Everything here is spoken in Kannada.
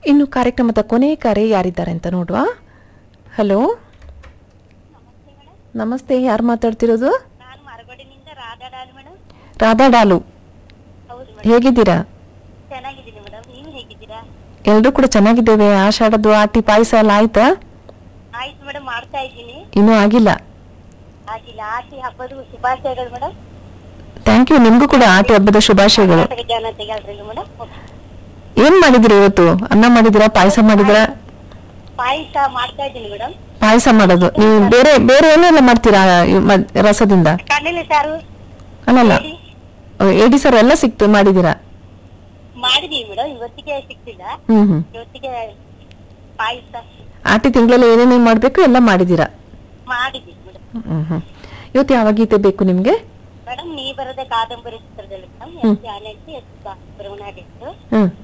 ಇನ್ನು ಕಾರ್ಯಕ್ರಮದ ಕೊನೆ ಕರೆ ಯಾರಿದ್ದಾರೆ ಅಂತ ನೋಡುವ ಹಲೋ ನಮಸ್ತೆ ಯಾರು ಮಾತಾಡ್ತಿರೋದು ನಾನು ಮರಗೋಡಿನಿಂದ ರಾಧಾಡಾಲ್ ಮೇಡಮ್ ರಾಧಾ ಡಾಲು ಹೌದು ಮೇಡಮ್ ಹೇಗಿದ್ದೀರಾ ಚೆನ್ನಾಗಿದ್ದೀನಿ ಮೇಡಮ್ ನೀವು ಹೇಗಿದ್ದೀರಾ ಎಲ್ಲರೂ ಕೂಡ ಚೆನ್ನಾಗಿದ್ದೇವೆ ಆಷಾಢದ್ದು ಆಟಿ ಪಾಯಸ ಎಲ್ಲ ಆಯ್ತಾ ಆಯ್ತು ಮೇಡಮ್ ಮಾಡ್ತಾ ಇದ್ದೀನಿ ಇನ್ನೂ ಆಗಿಲ್ಲ ಆಗಿಲ್ಲ ಆಚೆ ಹಬ್ಬದ ಶುಭಾಶಯಗಳು ಮೇಡಮ್ ಥ್ಯಾಂಕ್ ಯು ನಿಮಗೂ ಕೂಡ ಆಟಿ ಹಬ್ಬದ ಶುಭಾಶಯಗಳು ಕರ್ನಾಟಕ ಜನತೆಗಳ್ರಿ ಮೇಡಮ್ ಏನ್ ಮಾಡಿದ್ರಿ ಇವತ್ತು ಅನ್ನ ಮಾಡಿದಿರಾ ಪಾಯಸ ಮಾಡಿದಿರಾ ಪಾಯಸ ಮಾಡ್ತಾ ಇದ್ದೀನಿ ಮೇಡಮ್ ಪಾಯಸ ಮಾಡೋದು ನೀವು ಬೇರೆ ಬೇರೆ ಏನೆಲ್ಲ ಮಾಡ್ತೀರಾ ಈ ಮ- ರಸದಿಂದ ಕಣ್ಣಲ್ಲಿ ಸಾರು ಅಲ್ಲಲ್ಲ ಹೇಳಿ. ಏಡಿ ಸರ್ ಎಲ್ಲ ಸಿಕ್ತು ಮಾಡಿದ್ದೀರಾ ಮಾಡಿದೀವಿ ಮೇಡಮ್ ಇವತ್ತಿಗೆ ಸಿಕ್ತಿಲ್ಲ ಹ್ಮ್ ಹ್ಮ್ ಇವತ್ತಿಗೆ ಪಾಯಸ ಆಟಿ ತಿಂಗಳಲ್ಲಿ ಏನೇನೇನ್ ಮಾಡ್ಬೇಕು ಎಲ್ಲ ಮಾಡಿದ್ದೀರಾ ಮಾಡಿದೀವಿ ಮೇಡಮ್ ಹ್ಮ್ ಹ್ಮ್ ಇವತ್ತು ಯಾವ ಗೀತೆ ಬೇಕು ನಿಮ್ಗೆ ಮೇಡಮ್ ನೀ ಬರದೆ ಕಾದಂಬರಿ ಚಿತ್ರದಲ್ಲಿ ಮೇಡಮ್ ಹ್ಮ್. ಎಸ್ ಆನೆಸಿ ಎಸ್ ಸುಬ್ರಹ್ಮಣ್ಯ ಹ್ಮ್